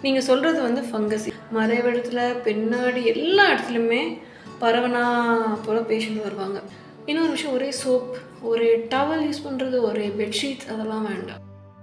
நீங்கள் சொல்கிறது வந்து ஃபங்கஸ் மறைவிடத்துல பின்னாடி எல்லா இடத்துலையுமே பரவனா போல் பேஷண்ட் வருவாங்க இன்னொரு விஷயம் ஒரே சோப் ஒரு டவல் யூஸ் பண்ணுறது ஒரு பெட்ஷீட் அதெல்லாம் வேண்டாம்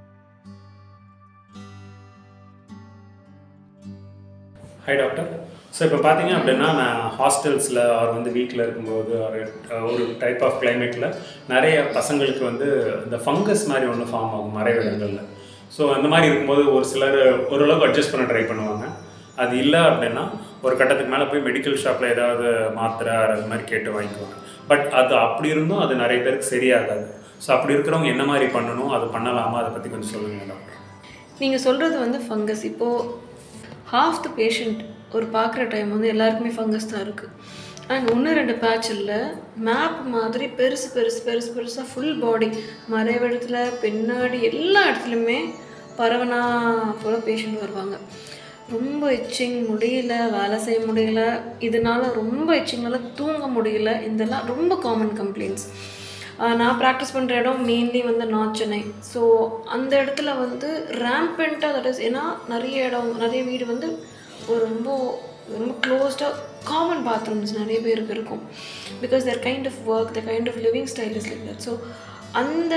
ஹை டாக்டர் ஸோ இப்போ பார்த்தீங்க அப்படின்னா நான் ஹாஸ்டல்ஸில் அவர் வந்து வீட்டில் இருக்கும்போது ஒரு ஒரு டைப் ஆஃப் கிளைமேட்டில் நிறைய பசங்களுக்கு வந்து இந்த ஃபங்கஸ் மாதிரி ஒன்று ஃபார்ம் ஆகும் மறைவிடங்களில் ஸோ அந்த மாதிரி இருக்கும்போது ஒரு சிலர் ஓரளவுக்கு அட்ஜஸ்ட் பண்ண ட்ரை பண்ணுவாங்க அது இல்லை அப்படின்னா ஒரு கட்டத்துக்கு மேலே போய் மெடிக்கல் ஷாப்பில் ஏதாவது மாத்திரை அது மாதிரி கேட்டு வாங்கிக்குவாங்க பட் அது அப்படி இருந்தும் அது நிறைய பேருக்கு சரியாகாது ஸோ அப்படி இருக்கிறவங்க என்ன மாதிரி பண்ணணும் அது பண்ணலாமா அதை பற்றி கொஞ்சம் சொல்லுங்கள் டாக்டர் நீங்கள் சொல்கிறது வந்து ஃபங்கஸ் இப்போது ஹாஃப் த பேஷண்ட் ஒரு பார்க்குற டைம் வந்து எல்லாருக்குமே ஃபங்கஸ் தான் இருக்குது அண்ட் ஒன்று ரெண்டு பேட்ச் இல்லை மேப் மாதிரி பெருசு பெருசு பெருசு பெருசாக ஃபுல் பாடி மறைவிடத்துல பின்னாடி எல்லா இடத்துலையுமே பரவனா போல் பேஷண்ட் வருவாங்க ரொம்ப இச்சிங் முடியல வேலை செய்ய முடியல இதனால ரொம்ப இச்சிங்னால தூங்க முடியல இதெல்லாம் ரொம்ப காமன் கம்ப்ளைண்ட்ஸ் நான் ப்ராக்டிஸ் பண்ணுற இடம் மெயின்லி வந்து நார்த் சென்னை ஸோ அந்த இடத்துல வந்து ரேம்பெண்ட்டாக தட் இஸ் ஏன்னா நிறைய இடம் நிறைய வீடு வந்து ஒரு ரொம்ப ரொம்ப க்ளோஸ்டாக காமன் பாத்ரூம்ஸ் நிறைய பேருக்கு இருக்கும் because their kind of work the kind of living style is like that so அந்த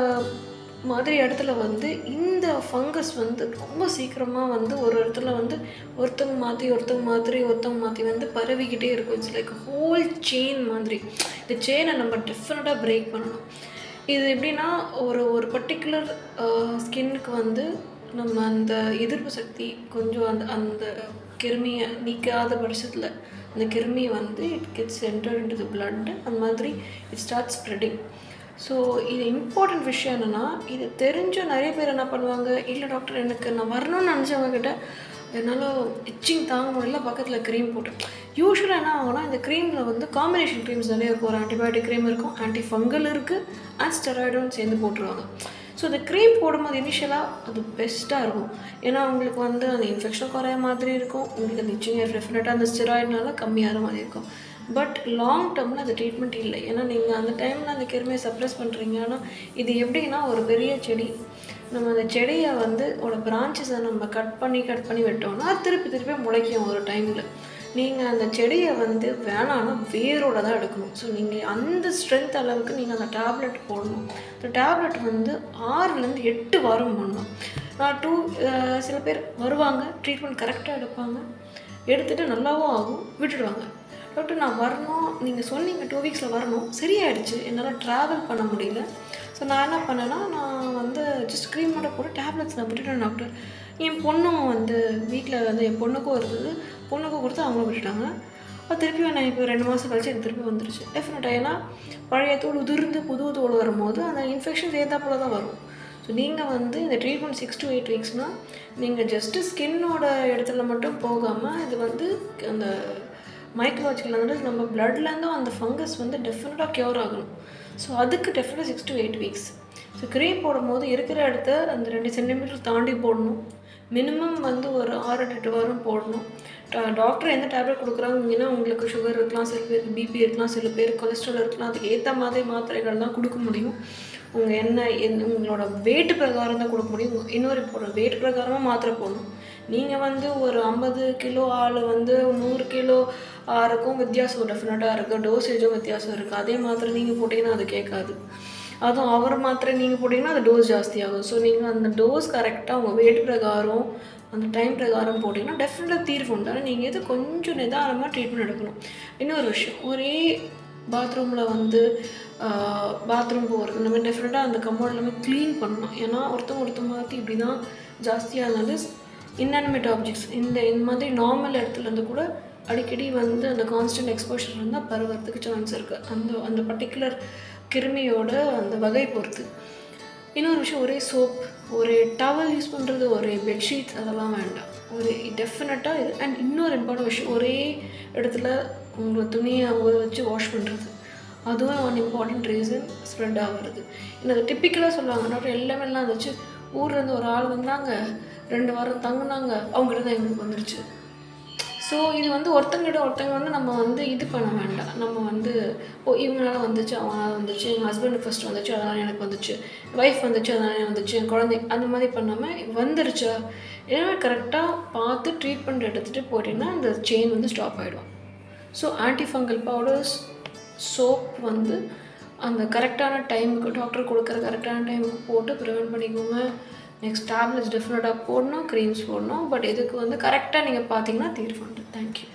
மாதிரி இடத்துல வந்து இந்த ஃபங்கஸ் வந்து ரொம்ப சீக்கிரமாக வந்து ஒரு இடத்துல வந்து ஒருத்தவங்க மாற்றி ஒருத்தவங்க மாற்றி ஒருத்தவங்க மாற்றி வந்து பரவிக்கிட்டே இருக்கும் இட்ஸ் லைக் ஹோல் செயின் மாதிரி இந்த செயினை நம்ம டெஃபினட்டாக பிரேக் பண்ணணும் இது எப்படின்னா ஒரு ஒரு பர்டிகுலர் ஸ்கின்னுக்கு வந்து நம்ம அந்த எதிர்ப்பு சக்தி கொஞ்சம் அந்த அந்த கிருமியை நீக்காத பட்சத்தில் அந்த கிருமி வந்து it gets enter into the blood அந்த மாதிரி இட் ஸ்டார்ட் ஸ்ப்ரெடிங் ஸோ இது இம்பார்ட்டன்ட் விஷயம் என்னென்னா இது தெரிஞ்ச நிறைய பேர் என்ன பண்ணுவாங்க இல்லை டாக்டர் எனக்கு நான் வரணும்னு நினச்சவங்க கிட்ட என்னால் இச்சிங் தாங்க முடியல பக்கத்தில் க்ரீம் போட்டேன் யூஸ்வலாக என்ன ஆகும்னா இந்த க்ரீமில் வந்து காம்பினேஷன் க்ரீம்ஸ் நிறைய இருக்கும் ஒரு ஆன்டிபயோட்டிக் க்ரீம் இருக்கும் ஆன்டி ஃபங்கல் இருக்குது அண்ட் ஸ்டெராய்டும் சேர்ந்து போட்டுருவாங்க ஸோ இந்த க்ரீம் போடும்போது இனிஷியலாக அது பெஸ்ட்டாக இருக்கும் ஏன்னா உங்களுக்கு வந்து அந்த இன்ஃபெக்ஷன் குறைய மாதிரி இருக்கும் உங்களுக்கு அந்த இச்சிங் டெஃபினட்டாக அந்த ஸ்டெராய்ட்னால கம்மியாகிற மாதிரி இருக்கும் பட் லாங் டேர்மில் அந்த ட்ரீட்மெண்ட் இல்லை ஏன்னா நீங்கள் அந்த டைமில் அந்த கிருமியை சப்ரெஸ் பண்ணுறீங்க ஆனால் இது எப்படின்னா ஒரு பெரிய செடி நம்ம அந்த செடியை வந்து ஒரு பிரான்ச்சஸை நம்ம கட் பண்ணி கட் பண்ணி விட்டோம்னா அது திருப்பி திருப்பி முளைக்கும் ஒரு டைமில் நீங்கள் அந்த செடியை வந்து வேணான்னா வேரோட தான் எடுக்கணும் ஸோ நீங்கள் அந்த ஸ்ட்ரென்த் அளவுக்கு நீங்கள் அந்த டேப்லெட் போடணும் அந்த டேப்லெட் வந்து ஆறுலேருந்து எட்டு வாரம் பண்ணணும் நான் டூ சில பேர் வருவாங்க ட்ரீட்மெண்ட் கரெக்டாக எடுப்பாங்க எடுத்துகிட்டு நல்லாவும் ஆகும் விட்டுடுவாங்க டாக்டர் நான் வரணும் நீங்கள் சொன்னீங்க டூ வீக்ஸில் வரணும் சரியாயிடுச்சு என்னால் ட்ராவல் பண்ண முடியல ஸோ நான் என்ன பண்ணேன்னா நான் வந்து ஜஸ்ட் க்ரீம் மட்டும் போட்டு டேப்லெட்ஸ் நான் விட்டுட்டேன் டாக்டர் என் பொண்ணும் வந்து வீட்டில் வந்து என் பொண்ணுக்கும் இருந்தது பொண்ணுக்கும் கொடுத்து அவங்களும் விட்டுட்டாங்க அது திருப்பி நான் இப்போ ரெண்டு மாதம் கழிச்சு எனக்கு திருப்பி வந்துருச்சு டெஃபினட்டாக ஏன்னா பழைய தோல் உதிர்ந்து புது தோல் வரும்போது அந்த இன்ஃபெக்ஷன் ஏற்றா போல தான் வரும் ஸோ நீங்கள் வந்து இந்த ட்ரீட்மெண்ட் சிக்ஸ் டு எயிட் வீக்ஸ்னால் நீங்கள் ஜஸ்ட்டு ஸ்கின்னோட இடத்துல மட்டும் போகாமல் இது வந்து அந்த மைக்ரோலஜிக்கல் வந்து நம்ம பிளட்லேருந்தும் அந்த ஃபங்கஸ் வந்து டெஃபினட்டாக க்யூர் ஆகணும் ஸோ அதுக்கு டெஃபினட்டாக six to eight weeks so cream போடும்போது இருக்கிற இடத்த அந்த ரெண்டு சென்டிமீட்டர் தாண்டி போடணும் மினிமம் வந்து ஒரு ஆறு எட்டு வாரம் போடணும் டாக்டர் எந்த டேப்லெட் கொடுக்குறாங்கன்னா உங்களுக்கு சுகர் இருக்கலாம் சில பேருக்கு பிபி இருக்கலாம் சில பேர் கொலஸ்ட்ரால் இருக்கலாம் அதுக்கு ஏற்ற மாதிரி மாத்திரைகள் தான் கொடுக்க முடியும் உங்கள் என்ன என் உங்களோட வெயிட் பிரகாரம் தான் கொடுக்க முடியும் இன்னொரு இப்போ வெயிட் பிரகாரமாக மாத்திரை போடணும் நீங்கள் வந்து ஒரு ஐம்பது கிலோ ஆள் வந்து நூறு கிலோ ஆறுக்கும் வித்தியாசம் டெஃபினட்டாக இருக்குது டோசேஜும் வித்தியாசம் இருக்குது அதே மாத்திரை நீங்கள் போட்டிங்கன்னா அது கேட்காது அதுவும் அவர் மாத்திரை நீங்கள் போட்டிங்கன்னா அது டோஸ் ஜாஸ்தியாகும் ஸோ நீங்கள் அந்த டோஸ் கரெக்டாக உங்கள் வெயிட் பிரகாரம் அந்த டைம் பிரகாரம் போட்டிங்கன்னா டெஃபினட்டாக தீர்வு உண்டு ஆனால் நீங்கள் எது கொஞ்சம் நிதானமாக ட்ரீட்மெண்ட் எடுக்கணும் இன்னொரு விஷயம் ஒரே பாத்ரூமில் வந்து பாத்ரூம் போகிறது நம்ம டெஃபினட்டாக அந்த கம்பவுண்ட் எல்லாமே க்ளீன் பண்ணணும் ஏன்னா ஒருத்தவங்க ஒருத்தவங்க மாற்றி இப்படி தான் ஜாஸ்தியாக இருந்தாலும் இன்அனிமேட் ஆப்ஜெக்ட்ஸ் இந்த இந்த மாதிரி நார்மல் இடத்துல இருந்து கூட அடிக்கடி வந்து அந்த கான்ஸ்டன்ட் எக்ஸ்போஷர் இருந்தால் பரவறதுக்கு சான்ஸ் இருக்குது அந்த அந்த பர்டிகுலர் கிருமியோட அந்த வகை பொறுத்து இன்னொரு விஷயம் ஒரே சோப் ஒரு டவல் யூஸ் பண்ணுறது ஒரு பெட்ஷீட் அதெல்லாம் வேண்டாம் ஒரு டெஃபினட்டாக இது அண்ட் இன்னொரு இம்பார்ட்டன்ட் விஷயம் ஒரே இடத்துல உங்களை துணியை ஊற வச்சு வாஷ் பண்ணுறது அதுவும் ஒன் இம்பார்ட்டன்ட் ரீசன் ஸ்ப்ரெட் ஆகிறது எனக்கு டிப்பிக்கலாக சொல்லுவாங்க டாக்டர் எல்லாமே எல்லாம் இருந்துச்சு ஊர்லேருந்து ஒரு ஆள் வந்தாங்க ரெண்டு வாரம் தங்குனாங்க அவங்ககிட்ட தான் எங்களுக்கு வந்துருச்சு ஸோ இது வந்து ஒருத்தங்கிட்ட ஒருத்தங்க வந்து நம்ம வந்து இது பண்ண வேண்டாம் நம்ம வந்து ஓ இவங்களால வந்துச்சு அவங்களால வந்துச்சு எங்கள் ஹஸ்பண்டுக்கு ஃபஸ்ட் வந்துச்சு அதனால் எனக்கு வந்துச்சு ஒய்ஃப் வந்துச்சு அதனால் எனக்கு வந்துச்சு என் குழந்தை அந்த மாதிரி பண்ணாமல் வந்துருச்சா எனவே கரெக்டாக பார்த்து ட்ரீட்மெண்ட் எடுத்துகிட்டு போயிட்டீங்கன்னா இந்த செயின் வந்து ஸ்டாப் ஆகிடும் ஸோ ஆன்டிஃபங்கல் பவுடர்ஸ் சோப் வந்து அந்த கரெக்டான டைமுக்கு டாக்டர் கொடுக்குற கரெக்டான டைமுக்கு போட்டு ப்ரிவெண்ட் பண்ணிக்கோங்க நெக்ஸ்ட் டேப்லெட்ஸ் டெஃபினட்டாக போடணும் க்ரீம்ஸ் போடணும் பட் இதுக்கு வந்து கரெக்டாக நீங்கள் பார்த்தீங்கன்னா தீர்வு உண்டு தேங்க்யூ